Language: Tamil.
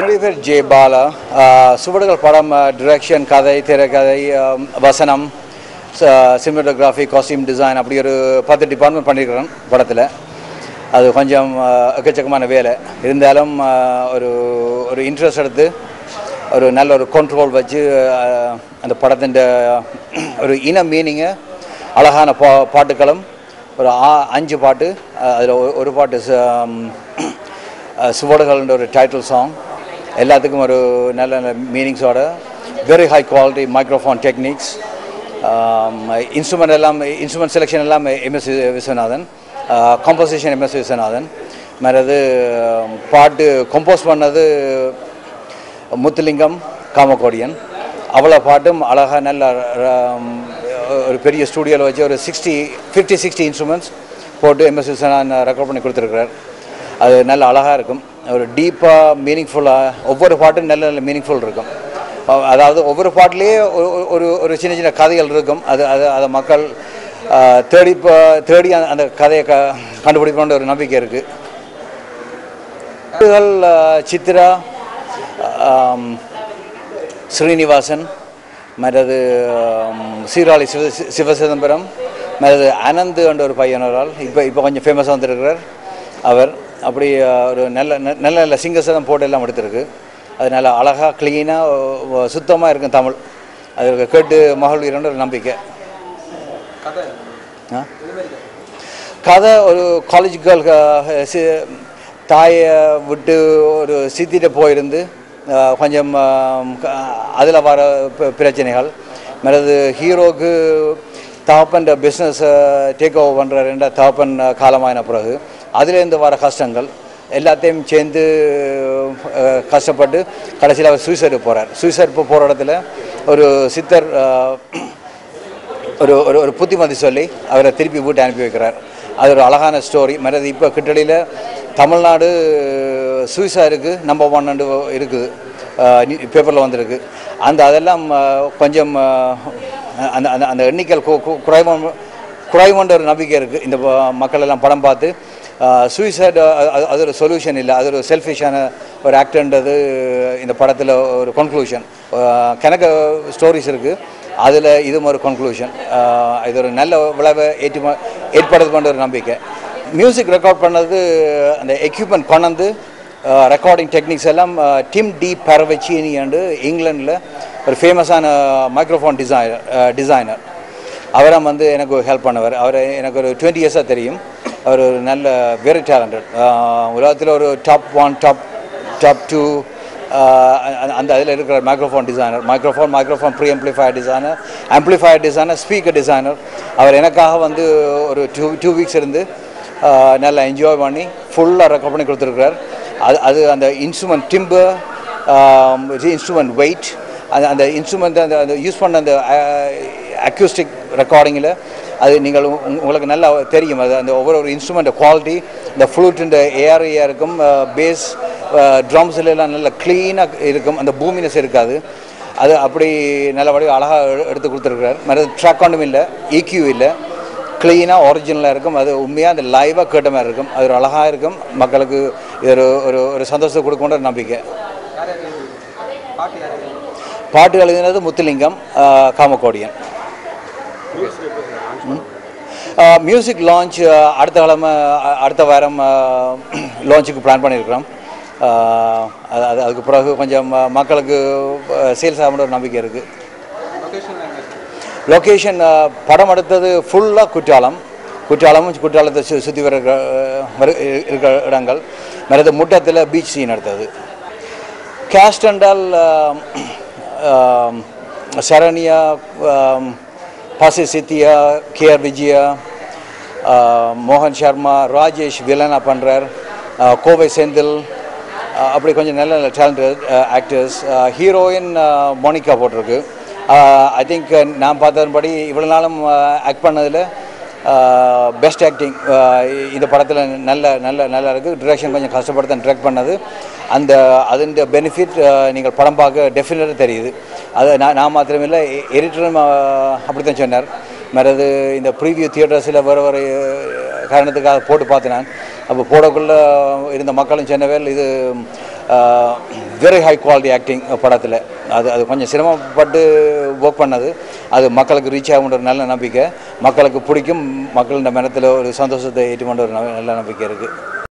என்னுடைய பேர் ஜே பாலா ஆஹ் சுவடுகள் படம் டிரெக்ஷன் கதை திரைக்கதை ஆஹ் வசனம் சினிமோட்டோகிராஃபி காஸ்டியூம் டிசைன் அப்படி ஒரு பத்து டிபார்ட்மெண்ட் பண்ணியிருக்கிறேன் படத்தில் அது கொஞ்சம் ஆஹ் எக்கச்சக்கமான வேலை இருந்தாலும் ஆஹ் ஒரு ஒரு இன்ட்ரெஸ்ட் எடுத்து ஒரு நல்ல ஒரு கண்ட்ரோல் வச்சு ஆஹ் அந்த படத்தின் ஒரு இன மீனிங்கை அழகான பா பாட்டுக்களும் ஒரு ஆ- அஞ்சு பாட்டு அதில் ஒரு பாட்டு ச- அஹ் சுவடுகள்ன்ற ஒரு டைட்டில் சாங் எல்லாத்துக்கும் ஒரு நல்ல நல்ல மீனிங்ஸோட very high quality microphone techniques instrument எல்லாம் இன்ஸ்ட்ருமெண்ட் செலெக்ஷன் எல்லாம் MS Viswanathan composition MS Viswanathan மற்றது பாட்டு கம்போஸ் பண்ணது முத்துலிங்கம் காமக்கோடியன் அவ்வளோ பாட்டும் அழகாக நல்ல ஆம், ஒரு பெரிய ஸ்டூடியோவில் வச்சு ஒரு சிக்ஸ்டி ஃபிஃப்டி சிக்ஸ்டி இன்ஸ்ட்ருமெண்ட்ஸ் போட்டு எம்எஸ் விஸ்வநாதன் ரெக்கார்ட் பண்ணி கொடுத்துருக்கிறார் அது நல்ல அழகாக இருக்கும் ஒரு டீப்பாக மீனிங்ஃபுல்லாக ஒவ்வொரு பாட்டும் நல்ல நல்ல மீனிங்ஃபுல் இருக்கும் அ- அதாவது ஒவ்வொரு பாட்டிலேயே ஒரு ஒரு ஒரு சின்ன சின்ன கதைகள் இருக்கும் அது அது அதை மக்கள் ஆ, தேடி ப- தேடி அந்த- அந்த கதையை க கண்டுபிடிக்கணுன்ற ஒரு நம்பிக்கை இருக்குது பாட்டுகள், ஆ, சித்ரா ஆம், ஸ்ரீனிவாசன் மற்றது ஆம், சீராளி சிவ சி- சிவசிதம்பரம் மற்றது அனந்த் என்ற ஒரு பையனரால் இப்போ இப்போ கொஞ்சம் ஃபேமஸாக வந்திருக்கிறார் அவர் அப்படி ஆ, ஒரு நல்ல ந- நல்ல நல்ல சிங்கசதம் போட்டு எல்லாம் எடுத்திருக்கு அது நல்லா அழகாக க்ளீனாக சுத்தமாக இருக்கும் தமிழ் அது கேட்டு மகிழ்வீரன்ற ஒரு நம்பிக்கை ஆ கதை ஒரு காலேஜ் கேர்ள் தாயை விட்டு ஒரு சித்திட்ட போயிருந்து அஹ், கொஞ்சம் அதில் வர ப- பிரச்சனைகள் மற்றது ஹீரோக்கு தகப்பன் பிஸ்னஸ் டேக் ஓவர் பண்ணுற ரெண்டா தகப்பன் காலமான பிறகு அதுலேருந்து வர கஷ்டங்கள் எல்லாத்தையும் சேர்ந்து அஹ், கஷ்டப்பட்டு கடைசியில் அவர் சூசைடு போகிறார் சூசைட் போகிற இடத்துல ஒரு சித்தர் அஹ், ஒரு ஒரு ஒரு புத்திமதி சொல்லி அவரை திருப்பி வீட்டை அனுப்பி வைக்கிறார் அது ஒரு அழகான ஸ்டோரி மற்றது இப்போ கிட்டடியில் தமிழ்நாடு சூசைடுக்கு நம்பர் ஒன் இருக்குது பேப்பரில் வந்திருக்கு அந்த அதெல்லாம் அஹ், கொஞ்சம் அஹ், அந்த அந்த அந்த எண்ணிக்கை குறைவம் குறைவுன்ற ஒரு நம்பிக்கை இருக்குது இந்த ப- மக்கள் எல்லாம் படம் பார்த்து சூசைட் அது ஒரு சொல்யூஷன் இல்லை அது ஒரு செல்ஃபிஷான ஒரு ஆக்டர்ன்றது இந்த படத்தில் ஒரு கன்க்ளூஷன் கணக்கு ஸ்டோரிஸ் இருக்குது அதில் இதுவும் ஒரு கன்க்ளூஷன் இது ஒரு நல்ல விளைவை ஏற்றி ஏற்படுது கொண்ட ஒரு நம்பிக்கை மியூசிக் ரெக்கார்ட் பண்ணது அந்த எக்யூப்மெண்ட் கொண்டு ரெக்கார்டிங் டெக்னிக்ஸ் எல்லாம் டிம் டி பரவச்சினி அண்டு இங்கிலாண்டில் ஒரு ஃபேமஸான மைக்ரோஃபோன் டிசைனர் டிசைனர் அவரை வந்து எனக்கு ஹெல்ப் பண்ணவர் அவர் எனக்கு ஒரு டுவெண்ட்டி இயர்ஸாக தெரியும் அவர் ஒரு நல்ல வெரி டேலண்டட் உலகத்தில் ஒரு top one top top two அந்த அதில் இருக்கிற microphone designer microphone microphone pre amplifier designer amplifier designer speaker designer அவர் எனக்காக வந்து ஒரு டூ டூ வீக்ஸ் இருந்து ஆஹ், நல்லா என்ஜாய் பண்ணி ஃபுல்லாக ரெக்கார்ட் பண்ணி கொடுத்துருக்கிறார் அது அது அந்த இன்ஸ்ட்ருமெண்ட் டிம்பர் இன்ஸ்ட்ருமெண்ட் வெயிட் அந்த அந்த இன்ஸ்ட்ருமெண்ட் அந்த அந்த யூஸ் பண்ண அந்த அக்யூஸ்டிக் ரெக்கார்டிங்கில் அது நீங்கள் உங்க- உங்களுக்கு நல்லா தெரியும் அது அந்த ஒவ்வொரு ஒரு இன்ஸ்ட்ருமெண்ட் குவாலிட்டி இந்த ஃப்ளூட்டுன்ற ஏஆர்ஏயாக இருக்கும் பேஸ் ட்ரம்ஸ்ல எல்லாம் நல்ல க்ளீனாக இருக்கும் அந்த பூமினஸ் இருக்காது அது அப்படி நல்லபடியாக அழகாக எடுத்து கொடுத்துருக்கிறார் மற்றது ட்ராக் ஒன்றும் இல்லை EQ இல்லை க்ளீனாக ஒரிஜினலாக இருக்கும் அது உண்மையாக அந்த லைவாக கேட்ட மாதிரி இருக்கும் அது ஒரு அழகாக இருக்கும் மக்களுக்கு இது ஒரு ஒரு ஒரு சந்தோஷத்தை கொடுக்குன்ற நம்பிக்கை பாட்டு எழுதினது முத்துலிங்கம் ஆஹ், காமக்கோடியன் மியூசிக் லான்ச் அடுத்த கிழமை அ- அடுத்த வாரம் லான்ச்சுக்கு பிளான் பண்ணியிருக்கிறோம் ஆஹ், அது அது அதுக்கு பிறகு கொஞ்சம் அஹ், மக்களுக்கு சேல்ஸ் ஆகணுன்ற ஒரு நம்பிக்கை இருக்குது லொக்கேஷன் படம் எடுத்தது ஃபுல்லாக குற்றாலம் குற்றாலமும் குற்றாலத்தை சு சுற்றி வர இருக்கிற இடங்கள் மற்றது முட்டத்தில் பீச் சீன் எடுத்தது கேஸ்ட் என்றால் ஆம், ஆம், சரண்யா ஆம், பாசி சித்தியா கேஆர் விஜயா ஆ, மோகன் சர்மா ராஜேஷ் வில்லனா பண்ணுறார் கோவை செந்தில் ஆ, அப்படி கொஞ்சம் நல்ல நல்ல டேலண்டட் ஆக்டர்ஸ் ஹீரோயின் மோனிகா போட்டிருக்கு ஐ திங்க் நான் பார்த்ததன்படி இவ்வளோ நாளும் ஆக்ட் பண்ணதில் பெஸ்ட் ஆக்டிங் இந்த படத்தில் நல்ல நல்ல நல்லா இருக்குது டிரெக்ஷன் கொஞ்சம் கஷ்டப்பட்டு தான் டிரெக்ட் பண்ணது அந்த அதன் பெனிஃபிட் நீங்கள் படம் பார்க்க டெஃபினட்டாக தெரியுது அது நான் நான் மாத்திரமில்லை எடிட்டரும் அப்படி தான் சொன்னார் மற்றது இந்த ப்ரீவியூ தியேட்டர்ஸில் வேறு வேறு காரணத்துக்காக போட்டு பார்த்தேன் நான் அப்போ போடக்குள்ளே இருந்த மக்களும் சொன்னவேல் இது வெரி ஹை குவாலிட்டி ஆக்டிங் படத்தில் அது அது கொஞ்சம் சிரமப்பட்டு ஒர்க் பண்ணது அது மக்களுக்கு ரீச் ஆகுன்ற ஒரு நல்ல நம்பிக்கை மக்களுக்கு பிடிக்கும் மக்களின் மனத்தில் ஒரு சந்தோஷத்தை ஏற்றுக்கொண்ட ஒரு நல்ல நம்பிக்கை இருக்குது